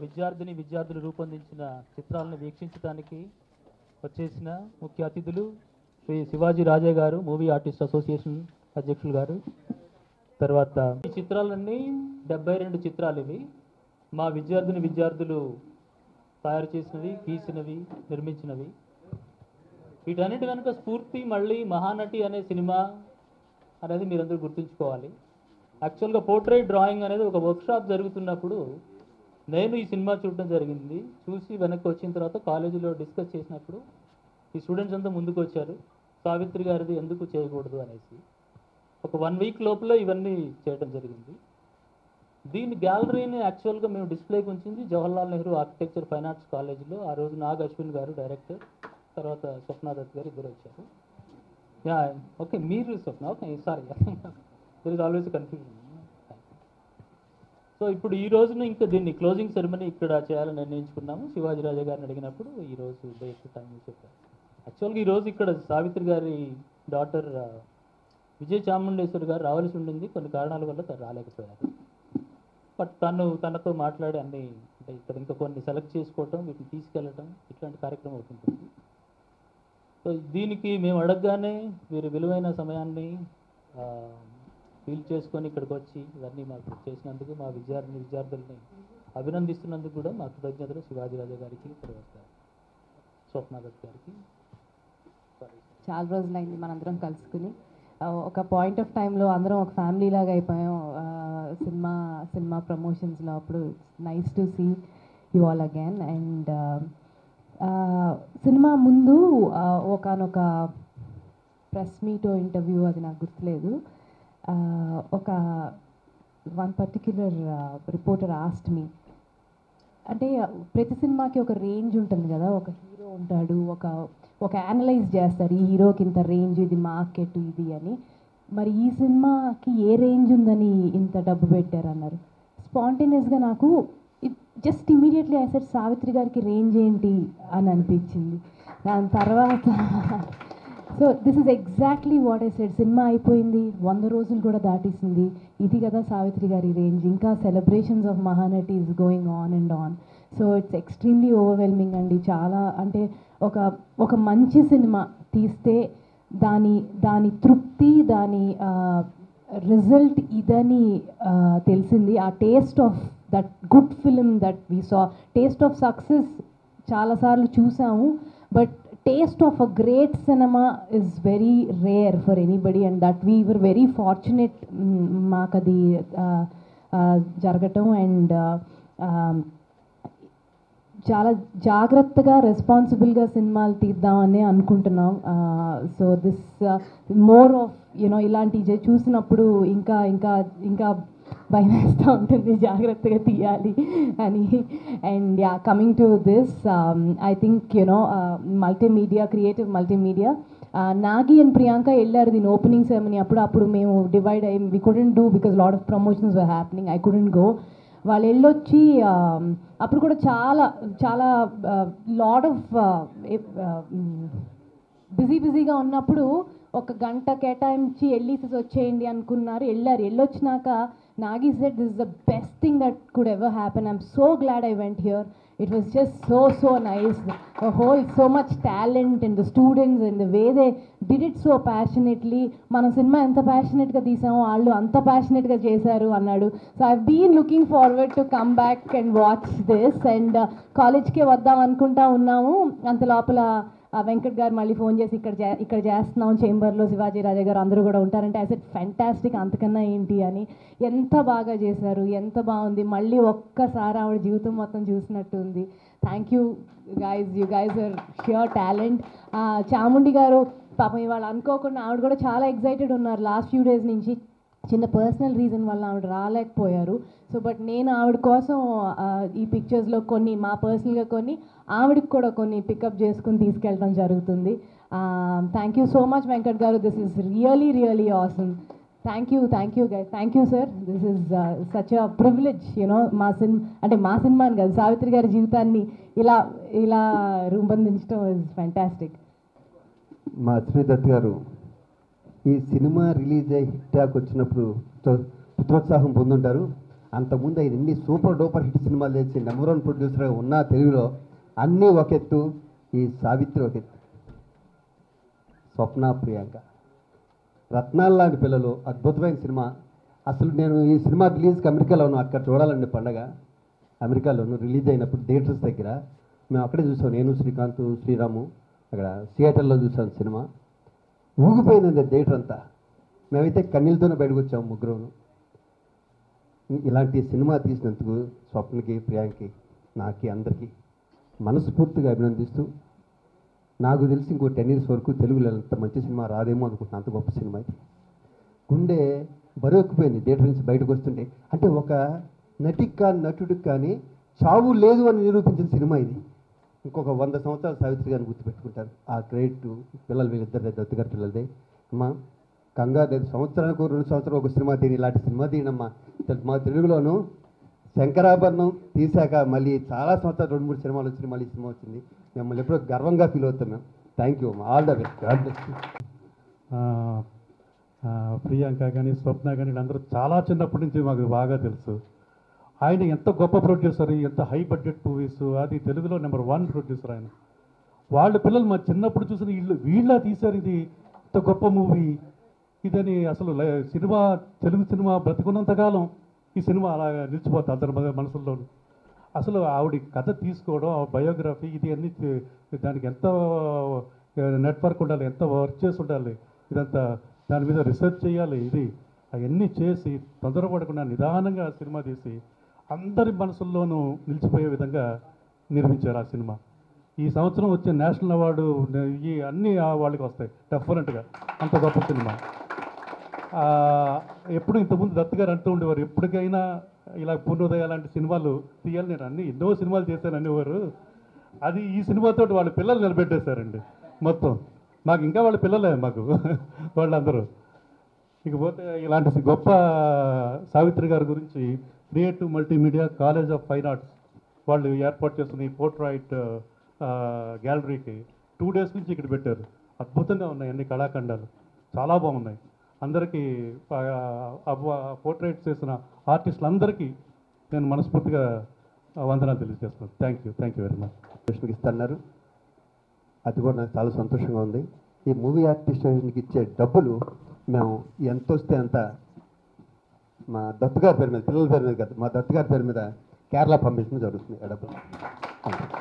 విద్యార్థిని విద్యార్థులు రూపొందించిన చిత్రాలను వీక్షించడానికి వచ్చేసిన ముఖ్య అతిథులు శ్రీ శివాజీ రాజే గారు మూవీ ఆర్టిస్ట్ అసోసియేషన్ అధ్యక్షులు గారు తర్వాత ఈ చిత్రాలన్నీ డెబ్బై రెండు చిత్రాలు ఇవి మా విద్యార్థిని విద్యార్థులు తయారు చేసినవి గీసినవి నిర్మించినవి వీటన్నిటి కనుక స్ఫూర్తి మళ్ళీ మహానటి అనే సినిమా అనేది మీరందరూ గుర్తుంచుకోవాలి యాక్చువల్గా పోర్ట్రేట్ డ్రాయింగ్ అనేది ఒక వర్క్షాప్ జరుగుతున్నప్పుడు నేను ఈ సినిమా చూడడం జరిగింది చూసి వెనక్కి వచ్చిన తర్వాత కాలేజీలో డిస్కస్ చేసినప్పుడు ఈ స్టూడెంట్స్ అంతా ముందుకు వచ్చారు సావిత్రి గారిది ఎందుకు చేయకూడదు అనేసి ఒక వన్ వీక్ లోపల ఇవన్నీ చేయడం జరిగింది దీని గ్యాలరీని యాక్చువల్గా మేము డిస్ప్లేకి ఉంచింది Jawaharlal Nehru architecture fine arts కాలేజీలో ఆ రోజు నాగ్ అశ్విన్ గారు డైరెక్టర్ తర్వాత స్వప్న దత్ గారు ఇద్దరు వచ్చారు యా ఓకే మీరు Swapna okay sorry there is always confusion so ఇప్పుడు ఈ రోజున ఇంకా దీన్ని క్లోజింగ్ సెరమనీ ఇక్కడ చేయాలని నిర్ణయించుకున్నాము శివాజీ రాజా గారిని అడిగినప్పుడు ఈ రోజు డేట్ టైం చెప్పారు యాక్చువల్గా ఈ రోజు ఇక్కడ సావిత్రి గారి డాటర్ విజయ చాముండేశ్వరి గారు రావాల్సి ఉండింది కొన్ని కారణాల వల్ల తను రాలేకపోయారు బట్ తను తనతో మాట్లాడి అన్ని అంటే ఇక్కడ ఇంకా కొన్ని సెలెక్ట్ చేసుకోవటం వీటిని తీసుకెళ్ళటం ఇట్లాంటి కార్యక్రమం అవుతుంటుంది సో దీనికి మేము అడగగానే వీరి విలువైన సమయాన్ని ఫీల్ చేసుకొని ఇక్కడికి వచ్చి ఇవన్నీ మాకు చేసినందుకు మా విద్యార్థి విద్యార్థుల్ని అభినందిస్తున్నందుకు కూడా మా కృతజ్ఞతలు శివాజీ రాజా గారికి తర్వాత స్వప్న దత్ గారికి చాలా రోజులైంది మనందరం కలుసుకుని ఆ, ఒక పాయింట్ ఆఫ్ టైంలో అందరం ఒక ఫ్యామిలీ లాగా అయిపోయాం ఆ, సినిమా సినిమా ప్రమోషన్స్లో అప్పుడు nice to see you all again and cinema ముందు ఒకనొక ప్రెస్ మీట్ ఇంటర్వ్యూ అది నాకు గుర్తులేదు ఆ, ఒక one particular reporter asked me అంటే ప్రతి సినిమాకి ఒక రేంజ్ ఉంటుంది కదా ఒక హీరో ఉంటాడు ఒక ఒక అనలైజ్ చేస్తారు ఈ హీరోకి ఇంత రేంజ్ ఇది మార్కెట్ ఇది అని మరి ఈ సినిమాకి ఏ రేంజ్ ఉందని ఇంత డబ్బు పెట్టారు అన్నారు స్పాంటేనియస్గా నాకు just immediately I said Savitri గారికి రేంజ్ ఏంటి అని అనిపించింది దాని తర్వాత so this is exactly what I said cinema అయిపోయింది వంద రోజులు కూడా దాటేసింది ఇది కదా సావిత్రి గారి రేంజ్ ఇంకా celebrations of Mahanati is going on and on so it's extremely overwhelming అండి చాలా అంటే ఒక ఒక మంచి సినిమా తీస్తే దాని దాని తృప్తి దాని రిజల్ట్ ఇదని ఆ, తెలిసింది ఆ taste of that good film that we saw taste of success చాలాసార్లు చూసాము but taste of a great cinema is very rare for anybody and that we were very fortunate మాకు అది ఆ, ఆ, జరగటం అండ్ చాలా జాగ్రత్తగా రెస్పాన్సిబుల్గా సినిమాలు తీద్దామని అనుకుంటున్నాం so this more of you know ఇలాంటివి చూసినప్పుడు ఇంకా ఇంకా ఇంకా భయం వేస్తూ ఉంటుంది జాగ్రత్తగా తీయాలి అని and yeah coming to this I think you know multimedia creative multimedia Nagi and Priyanka వెళ్ళారు దీని ఓపెనింగ్ సెరమనీ అప్పుడు అప్పుడు మేము డివైడ్ అయ్యి we couldn't do because lot of promotions were happening I couldn't go వాళ్ళు వెళ్ళొచ్చి ఆ, అప్పుడు కూడా చాలా చాలా లాట్ ఆఫ్ బిజీ బిజీగా ఉన్నప్పుడు ఒక గంట కేటాయించి వెళ్ళేసి వచ్చేయండి అనుకున్నారు వెళ్ళారు వెళ్ళొచ్చినాక Nagi said this the best thing that could ever happen I'm so glad I went here it was just so so nice whole so much talent and the students and the way they did it so passionately మన cinema ఎంత ప్యాషనెట్గా తీసామో వాళ్ళు అంత ప్యాషనెట్గా చేశారు అన్నాడు so I been looking forward to come back and watch this and కాలేజ్కే వద్దాం అనుకుంటా ఉన్నాము అంత లోపల ఆ వెంకట్ గారు మళ్ళీ ఫోన్ చేసి ఇక్కడ చే- ఇక్కడ చేస్తున్నాం చేంబర్లో శివాజీ రాజా గారు అందరూ కూడా ఉంటారంటే యాజ్ ఇట్ ఫెంటాస్టిక్ అంతకన్నా ఏంటి అని ఎంత బాగా చేశారు ఎంత బాగుంది మళ్ళీ ఒక్కసారి ఆవిడ జీవితం మొత్తం చూసినట్టు ఉంది thank you guys you guys are sure talent Chamundi గారు పాపం ఇవాళ అనుకోకుండా ఆవిడ కూడా చాలా ఎక్సైటెడ్ ఉన్నారు లాస్ట్ ఫ్యూ డేస్ నుంచి చిన్న పర్సనల్ రీజన్ వల్ల ఆవిడ రాలేకపోయారు సో బట్ నేను ఆవిడ కోసం ఆ, ఈ పిక్చర్స్లో కొన్ని మా పర్సనల్గా కొన్ని ఆవిడకి కూడా కొన్ని పికప్ చేసుకుని తీసుకెళ్ళడం జరుగుతుంది thank you so much Venkat గారు this is really really awesome thank you thank you guys thank you sir this is such a privilege you know మా సినిమా అంటే మా సినిమా అని కాదు సావిత్రి గారి జీవితాన్ని ఇలా ఇలా రూపొందించడం ఇస్ ఫ్యాంటాస్టిక్ మా అశ్విదత్ గారు ఈ సినిమా రిలీజ్ అయ్యి హిట్ టాక్ వచ్చినప్పుడు తో- పుత్రోత్సాహం పొందుంటారు అంతకుముందు ఆయన ఎన్ని సూపర్ డూపర్ హిట్ సినిమాలు చేసి నెంబర్ వన్ ప్రొడ్యూసర్గా ఉన్న తెలుగులో అన్నీ ఒక ఎత్తు ఈ సావిత్రి ఒక ఎత్తు స్వప్న ప్రియాంక రత్నాలు లాంటి పిల్లలు అద్భుతమైన సినిమా అసలు నేను ఈ సినిమా రిలీజ్కి అమెరికాలో ఉన్నాను అక్కడ చూడాలండి పండగ అమెరికాలోను రిలీజ్ అయినప్పుడు థియేటర్స్ దగ్గర మేము అక్కడే చూసాం నేను శ్రీకాంత్ శ్రీరాము అక్కడ సియాటర్లో చూసాను సినిమా ఊగిపోయిందండి థియేటర్ అంతా మేమైతే కన్నీళ్ళతోనే బయటకు వచ్చాము ముగ్గురును ఇలాంటి సినిమా తీసినందుకు స్వప్నకి ప్రియాంకి నాకి అందరికీ మనస్ఫూర్తిగా అభినందిస్తూ నాకు తెలిసి ఇంకో టెన్ ఇయర్స్ వరకు తెలుగులో అంత మంచి సినిమా రాదేమో అనుకుంటున్నాను అంత గొప్ప సినిమా ఇది గుండె బరువెక్కిపోయింది థియేటర్ నుంచి బయటకు వస్తుంటే అంటే ఒక నటికి కానీ నటుడికి కానీ చావు లేదు అని నిరూపించిన సినిమా ఇది ఇంకొక వంద సంవత్సరాలు సావిత్రి గారిని గుర్తుపెట్టుకుంటారు ఆ క్రెడిట్ పిల్లలు వీళ్ళిద్దరు దత్తుగారి పిల్లలదే అమ్మా కంగారు లేదు సంవత్సరానికి రెండు సంవత్సరాలు ఒక సినిమా తీని ఇలాంటి సినిమా తీయనమ్మా తెలు- మా తెలుగులోను శంకరాభరణం తీశాక మళ్ళీ చాలా సంవత్సరాలు రెండు మూడు సినిమాలు వచ్చినాయి మళ్ళీ ఈ సినిమా వచ్చింది మిమ్మల్ని ఎప్పుడో గర్వంగా ఫీల్ అవుతాం మేము thank you all the best God bless you ఆ, ఆ, ప్రియాంక కానీ స్వప్న కానీ వీళ్ళందరూ చాలా చిన్నప్పటి నుంచి మాకు బాగా తెలుసు ఆయన ఎంత గొప్ప ప్రొడ్యూసర్ ఎంత హై బడ్జెట్ మూవీస్ అది తెలుగులో నెంబర్ వన్ ప్రొడ్యూసర్ ఆయన వాళ్ళ పిల్లలు మా చిన్నప్పుడు చూసిన వీళ్ళు వీళ్ళ తీశారు ఇది ఇంత గొప్ప మూవీ ఇదని అసలు లై- సినిమా తెలుగు సినిమా బ్రతికున్నంతకాలం ఈ సినిమా అలా నిలిచిపోతుంది అందరి మన- మనసుల్లోనూ అసలు ఆవిడ కథ తీసుకోవడం ఆ బయోగ్రఫీ ఇది అన్ని చే- దానికి ఎంత నెట్వర్క్ ఉండాలి ఎంత వర్క్ చేసి ఉండాలి ఇదంతా దాని మీద రీసెర్చ్ చేయాలి ఇది అవన్నీ చేసి తొందరపడకుండా నిదానంగా ఆ సినిమా తీసి అందరి మనసుల్లోనూ నిలిచిపోయే విధంగా నిర్మించారు ఆ సినిమా ఈ సంవత్సరం వచ్చే నేషనల్ అవార్డు ఈ అన్ని ఆ వాళ్ళకి వస్తాయి డెఫినెట్గా అంత గొప్ప సినిమా ఆ, ఎప్పుడు ఇంతకుముందు దత్ గారు అంటూ ఉండేవారు ఎప్పటికైనా ఇలా పూర్ణోదయ లాంటి సినిమాలు తీయాలి నేను అన్ని ఎన్నో సినిమాలు చేశాను అనేవారు అది ఈ సినిమాతో వాళ్ళ పిల్లలు నిలబెట్టేశారండి మొత్తం మాకు ఇంకా వాళ్ళ పిల్లలే మాకు వాళ్ళందరూ ఇకపోతే ఇలాంటి గొప్ప సావిత్రి గారి గురించి creative multimedia college of fine arts వాళ్ళు ఏర్పాటు చేస్తున్న ఈ పోర్ట్రైట్ గ్యాలరీకి టూ డేస్ నుంచి ఇక్కడ పెట్టారు అద్భుతంగా ఉన్నాయి అన్ని కళాఖండాలు చాలా బాగున్నాయి అందరికీ పోర్ట్రైట్ చేసిన ఆర్టిస్టులందరికీ నేను మనస్ఫూర్తిగా ఆ, వందనాలు తెలియజేస్తున్నాను thank you thank you very much ఆర్టిస్ట్కి ఇస్తున్నారు అది కూడా నాకు చాలా సంతోషంగా ఉంది ఈ మూవీ ఆర్టిస్ట్కి ఇచ్చే డబ్బులు మేము ఎంత వస్తే అంత మా దత్తు గారి పేరు మీద పిల్లల పేరు మీద కాదు మా దత్తు గారి పేరు మీద కేరళ పంపించడం జరుగుతుంది ఆ డబ్బులు